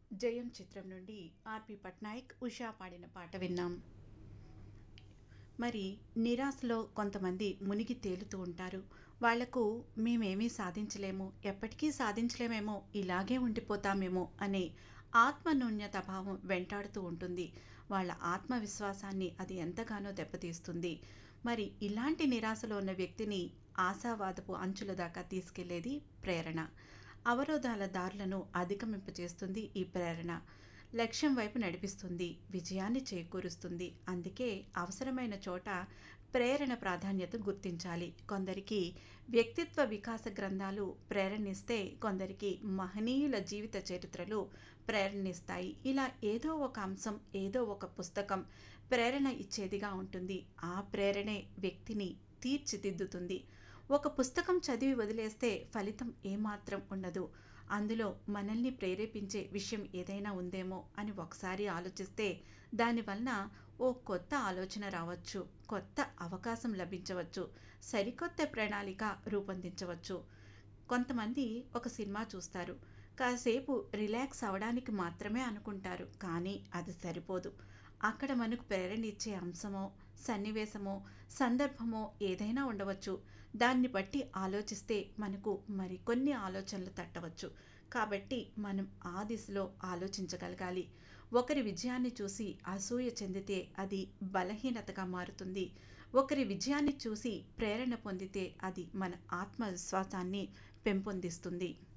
జయం చిత్రం నుండి ఆర్పి పట్నాయక్ ఉషా పాడిన పాట విన్నాం మరి నిరాశలో కొంతమంది మునిగి తేలుతూ ఉంటారు వాళ్లకు మేమేమీ సాధించలేము ఎప్పటికీ సాధించలేమేమో ఇలాగే ఉండిపోతామేమో అనే ఆత్మన్యూన్యత భావం వెంటాడుతూ ఉంటుంది వాళ్ళ ఆత్మవిశ్వాసాన్ని అది ఎంతగానో దెబ్బతీస్తుంది మరి ఇలాంటి నిరాశలో ఉన్న వ్యక్తిని ఆశావాదపు అంచుల దాకా తీసుకెళ్లేది ప్రేరణ అవరోధాల దారులను అధిగమింపచేస్తుంది ఈ ప్రేరణ లక్ష్యం వైపు నడిపిస్తుంది విజయాన్ని చేకూరుస్తుంది అందుకే అవసరమైన చోట ప్రేరణ ప్రాధాన్యత గుర్తించాలి కొందరికి వ్యక్తిత్వ వికాస గ్రంథాలు ప్రేరణిస్తే కొందరికి మహనీయుల జీవిత చరిత్రలు ప్రేరణిస్తాయి ఇలా ఏదో ఒక అంశం ఏదో ఒక పుస్తకం ప్రేరణ ఇచ్చేదిగా ఉంటుంది ఆ ప్రేరణే వ్యక్తిని తీర్చిదిద్దుతుంది ఒక పుస్తకం చదివి వదిలేస్తే ఫలితం ఏమాత్రం ఉండదు అందులో మనల్ని ప్రేరేపించే విషయం ఏదైనా ఉందేమో అని ఒకసారి ఆలోచిస్తే దానివలన ఓ కొత్త ఆలోచన రావచ్చు కొత్త అవకాశం లభించవచ్చు సరికొత్త ప్రణాళిక రూపొందించవచ్చు కొంతమంది ఒక సినిమా చూస్తారు కాసేపు రిలాక్స్ అవడానికి మాత్రమే అనుకుంటారు కానీ అది సరిపోదు అక్కడ మనకు ప్రేరణ ఇచ్చే అంశమో సన్నివేశమో సందర్భమో ఏదైనా ఉండవచ్చు దాన్ని బట్టి ఆలోచిస్తే మనకు మరికొన్ని ఆలోచనలు తట్టవచ్చు కాబట్టి మనం ఆ దిశలో ఆలోచించగలగాలి ఒకరి విజయాన్ని చూసి అసూయ చెందితే అది బలహీనతగా మారుతుంది ఒకరి విజయాన్ని చూసి ప్రేరణ పొందితే అది మన ఆత్మవిశ్వాసాన్ని పెంపొందిస్తుంది